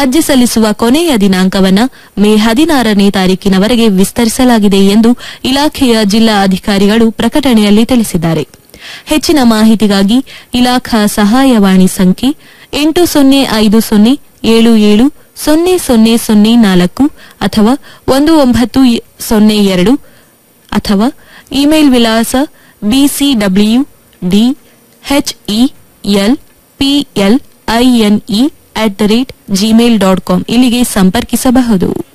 ಅರ್ಜಿ ಸಲ್ಲಿಸುವ ಕೊನೆಯ ದಿನಾಂಕವನ್ನು ಮೇ ಹದಿನಾರನೇ ತಾರೀಕಿನವರೆಗೆ ವಿಸ್ತರಿಸಲಾಗಿದೆ ಎಂದು ಇಲಾಖೆಯ ಜಿಲ್ಲಾ ಅಧಿಕಾರಿಗಳು ಪ್ರಕಟಣೆಯಲ್ಲಿ ತಿಳಿಸಿದ್ದಾರೆ ಹೆಚ್ಚಿನ ಮಾಹಿತಿಗಾಗಿ ಇಲಾಖಾ ಸಹಾಯವಾಣಿ ಸಂಖ್ಯೆ ಎಂಟು ಸೊನ್ನೆ ಐದು ಸೊನ್ನೆ ಏಳು ಏಳು ಸೊನ್ನೆ ಸೊನ್ನೆ ಸೊನ್ನೆ ನಾಲ್ಕು ಅಥವಾ ಒಂದು ಒಂಬತ್ತು ಸೊನ್ನೆ ಎರಡು ಅಥವಾ ಇಮೇಲ್ ವಿಳಾಸ BCW D L PL INE at the rate Gmail dot com ಇಲ್ಲಿಗೆ ಸಂಪರ್ಕಿಸಬಹುದು